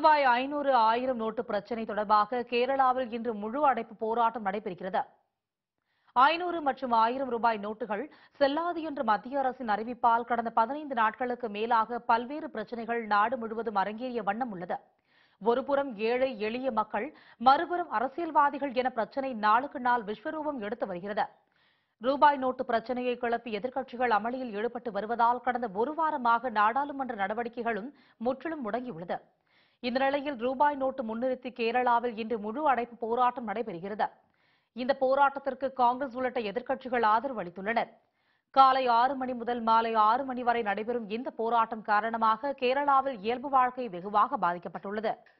ரூபாய் ஐநூறு ஆயிரம் நோட்டு பிரச்சினை தொடர்பாக கேரளாவில் இன்று முழு அடைப்பு போராட்டம் நடைபெறுகிறது ஐநூறு மற்றும் ஆயிரம் ரூபாய் நோட்டுகள் செல்லாது என்ற மத்திய அரசின் அறிவிப்பால் கடந்த பதினைந்து நாட்களுக்கு மேலாக பல்வேறு பிரச்சினைகள் நாடு முழுவதும் அரங்கேறிய வண்ணம் உள்ளது ஒருபுறம் ஏழை எளிய மக்கள் மறுபுறம் அரசியல்வாதிகள் என பிரச்சினை நாளுக்கு நாள் விஸ்வரூபம் எடுத்து வருகிறது ரூபாய் நோட்டு பிரச்சனையை கிளப்பி எதிர்க்கட்சிகள் அமளியில் ஈடுபட்டு வருவதால் கடந்த ஒரு வாரமாக நாடாளுமன்ற நடவடிக்கைகளும் முற்றிலும் முடங்கியுள்ளது இந்த நிலையில் ரூபாய் நோட்டு முன்னிறுத்தி கேரளாவில் இன்று முழு அடைப்பு போராட்டம் நடைபெறுகிறது இந்த போராட்டத்திற்கு காங்கிரஸ் உள்ளிட்ட எதிர்க்கட்சிகள் ஆதரவு அளித்துள்ளனர் காலை ஆறு மணி முதல் மாலை ஆறு மணி வரை நடைபெறும் இந்த போராட்டம் காரணமாக கேரளாவில் இயல்பு வாழ்க்கை வெகுவாக பாதிக்கப்பட்டுள்ளது